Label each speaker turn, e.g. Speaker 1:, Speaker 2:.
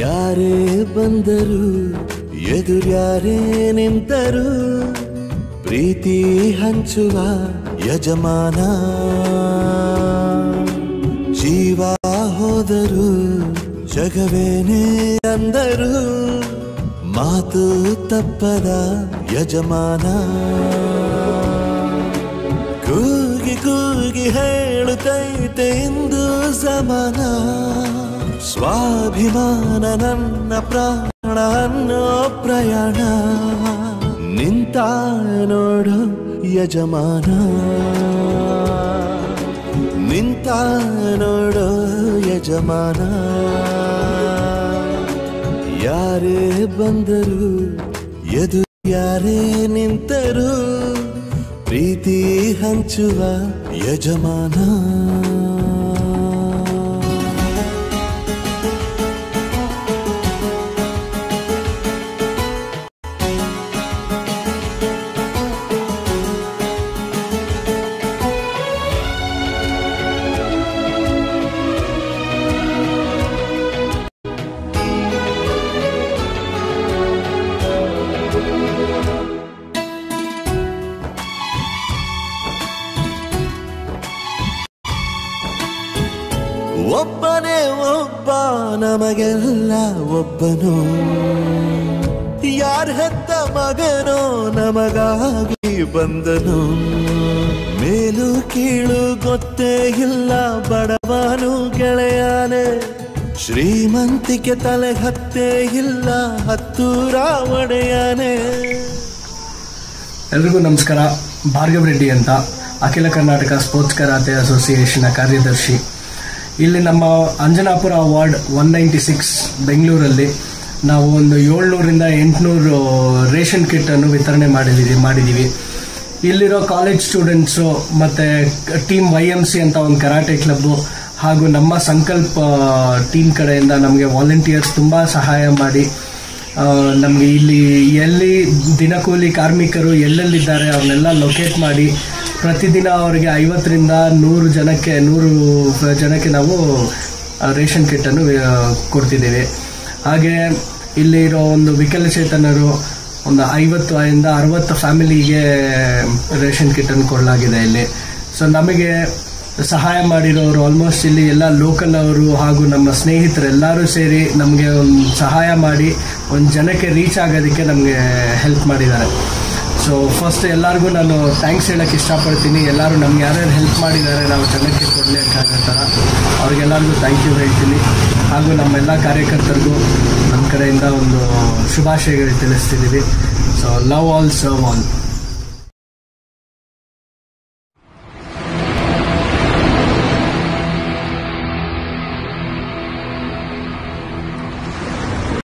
Speaker 1: ಯಾರೇ ಬಂದರು ಎದುರ್ಯಾರೇ ನಿಂತರು ಪ್ರೀತಿ ಹಂಚುವ ಯಜಮಾನ ಜೀವ ಹೋದರು ಜಗವೇನೇ ಅಂದರು ಮಾತು ತಪ್ಪದ ಯಜಮಾನ ಕೂಗಿ ಕೂಗಿ ಹೇಳುತ್ತೈತೆ ಇಂದು ಸಮಾನ ಸ್ವಾಭಿಮಾನ ನನ್ನ ಪ್ರಾಣ ಅನ್ನೋ ಪ್ರಯಾಣ ನಿಂತ ನೋಡು ಯಜಮಾನ ನಿಂತ ನೋಡೋ ಯಜಮಾನ ಯಾರೇ ಬಂದರು ಎದು ಯಾರೇ ನಿಂತರು ಪ್ರೀತಿ ಹಂಚುವ ಯಜಮಾನ ಒಬ್ಬನೇ ಒಬ್ಬ ನಮಗೆಲ್ಲ ಒಬ್ಬನು ಯಾರ ಹೆತ್ತ ಮಗನೋ ನಮಗಾಗಿ ಬಂದನು ಮೇಲು ಕೀಳು ಗೊತ್ತೇ ಇಲ್ಲ ಬಡವನು ಗೆಳೆಯಾನೆ ಶ್ರೀಮಂತಿಕೆ ತಲೆ ಹತ್ತೇ ಇಲ್ಲ ಹತ್ತೂರ ಒಡೆಯಾನೆ
Speaker 2: ಎಲ್ರಿಗೂ ನಮಸ್ಕಾರ ಭಾರ್ಗವ್ ರೆಡ್ಡಿ ಅಂತ ಅಖಿಲ ಕರ್ನಾಟಕ ಸ್ಪೋರ್ಟ್ಸ್ ಕರಾಟೆ ಅಸೋಸಿಯೇಷನ್ನ ಕಾರ್ಯದರ್ಶಿ ಇಲ್ಲಿ ನಮ್ಮ Anjanapura ward one ninety six ಬೆಂಗಳೂರಲ್ಲಿ ನಾವು ಒಂದು ಏಳ್ನೂರಿಂದ ಎಂಟುನೂರು ರೇಷನ್ ಕಿಟ್ ಅನ್ನು ವಿತರಣೆ ಮಾಡಿದ್ದೀವಿ ಮಾಡಿದ್ದೀವಿ ಇಲ್ಲಿರೋ ಕಾಲೇಜ್ ಸ್ಟೂಡೆಂಟ್ಸು ಮತ್ತು ಟೀಮ್ ವೈ ಎಮ್ ಸಿ ಅಂತ ಒಂದು ಕರಾಟೆ ಕ್ಲಬ್ಬು ಹಾಗೂ ನಮ್ಮ ಸಂಕಲ್ಪ ಟೀಮ್ ಕಡೆಯಿಂದ ನಮಗೆ ವಾಲಂಟಿಯರ್ಸ್ ತುಂಬ ಸಹಾಯ ಮಾಡಿ ನಮಗೆ ಇಲ್ಲಿ ಎಲ್ಲಿ ದಿನಕೂಲಿ ಕಾರ್ಮಿಕರು ಎಲ್ಲೆಲ್ಲಿದ್ದಾರೆ ಅವ್ರನ್ನೆಲ್ಲ ಲೊಕೇಟ್ ಮಾಡಿ ಪ್ರತಿದಿನ ಅವರಿಗೆ ಐವತ್ತರಿಂದ ನೂರು ಜನಕ್ಕೆ ನೂರು ಜನಕ್ಕೆ ನಾವು ಆ, ರೇಷನ್ ಕಿಟ್ಟನ್ನು ಆ, ಕೊಡ್ತಿದ್ದೀವಿ ಹಾಗೆ ಇಲ್ಲಿರೋ ಒಂದು ವಿಕಲಚೇತನರು ಒಂದು ಐವತ್ತು ಇಂದ ಅರವತ್ತು ಫ್ಯಾಮಿಲಿಗೆ ರೇಷನ್ ಕಿಟ್ಟನ್ನು ಕೊಡಲಾಗಿದೆ ಇಲ್ಲಿ ಸೊ ನಮಗೆ ಸಹಾಯ ಮಾಡಿರೋರು ಆಲ್ಮೋಸ್ಟ್ ಇಲ್ಲಿ ಎಲ್ಲ ಲೋಕಲ್ ಅವರು ಹಾಗೂ ನಮ್ಮ ಸ್ನೇಹಿತರು ಎಲ್ಲರೂ ಸೇರಿ ನಮಗೆ ಒಂದು ಸಹಾಯ ಮಾಡಿ ಒಂದು ಜನಕ್ಕೆ ರೀಚ್ ಆಗೋದಕ್ಕೆ ನಮಗೆ ಹೆಲ್ಪ್ ಮಾಡಿದ್ದಾರೆ ಸೊ ಫಸ್ಟ್ ಎಲ್ಲರಿಗೂ ನಾನು ಥ್ಯಾಂಕ್ಸ್ ಹೇಳಕ್ಕೆ ಇಷ್ಟಪಡ್ತೀನಿ ಎಲ್ಲರೂ ನಮ್ಗೆ ಯಾರ್ಯಾರು ಹೆಲ್ಪ್ ಮಾಡಿದ್ದಾರೆ ನಾವು ಜನಕ್ಕೆ ಕೊಡಲಿಕ್ಕಾಗೋ ಥರ ಅವ್ರಿಗೆಲ್ಲರಿಗೂ ಥ್ಯಾಂಕ್ ಯು ಹೇಳ್ತೀನಿ ಹಾಗೂ ನಮ್ಮೆಲ್ಲ ಕಾರ್ಯಕರ್ತರಿಗೂ ನಮ್ಮ ಕಡೆಯಿಂದ ಒಂದು ಶುಭಾಶಯಗಳು ತಿಳಿಸ್ತಿದ್ದೀವಿ so love all serve all